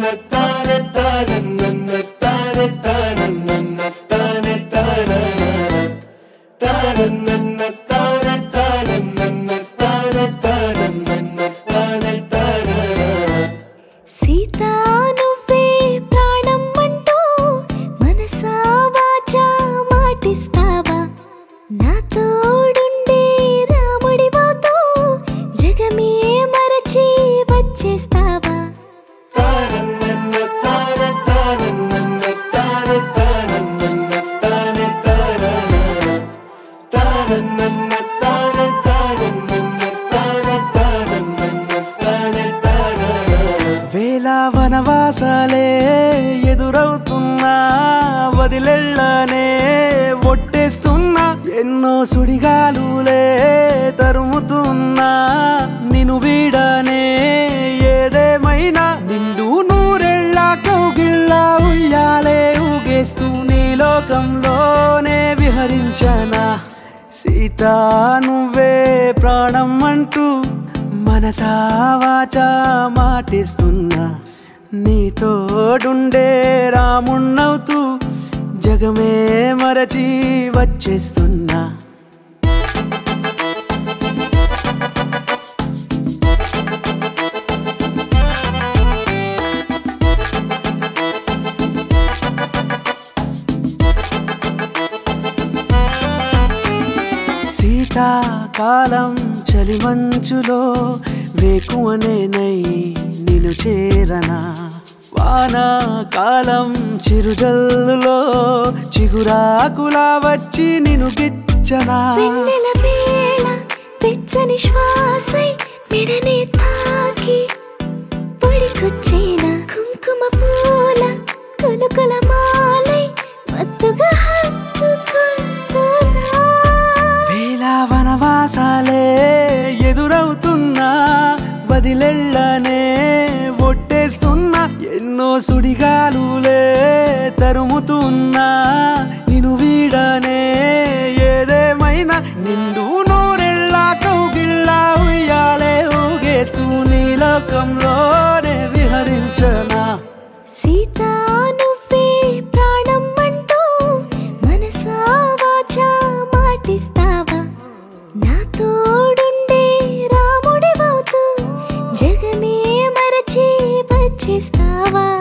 సీతా నువ్వే ప్రాణం అంటూ మనసా వాచా మాటిస్తావా నా తోడుండే రాముడివోతో జగమే మరచి వచ్చేస్తావా వేల వనవాసాలే ఎదురవుతున్నా వదిలెళ్ళనే ఒట్టేస్తున్నా ఎన్నో సుడిగాలులే తరుముతున్నా నిన్ను వీడనే ఏదేమైనా నిండు నూరెళ్ళ కౌగిళ్ళ ఉయ్యాలే ఊగేస్తూ నీ లోకంలోనే విహరించనా సీతా నువ్వే ప్రాణం అంటూ మనసా వాచా మాటిస్తున్నా నీ తోడుండే రాముణ్ణవుతూ జగమే మరచి వచ్చేస్తున్నా శీతాకాలం చలిమంచులో వేకువనేనై నిన్ను చేరనా వానాకాలం చిరుజల్లులో చిగురాకులా వచ్చి నిన్ను గిచ్చనా వెన్నెల వేళ వెచ్చని శ్వాసై మెడనే తాకి పొడికొచ్చేన కుంకుమ పూల కులుకుల మాలై మత్తుగా హత్తుకుంటున్నా వేల వనవాసాలే ఎదురవుతున్నా వదిలెళ్ళనే ఒట్టేస్తున్నా ఎన్నో సుడిగాలులే తరుముతున్నా నిన్ను వీడనే ఏదేమైనా నిండు నూరెళ్ళ కౌగిళ్ళ ఉయ్యాలే ఊగేస్తూ నీ లోకంలోనే విహరించనా సీతా నువ్వే ప్రాణం అంటూ మనసా వాచా మాటిస్తావా నా తోడుండే రాముడివవుతూ జగమే మరచి వచ్చేస్తావా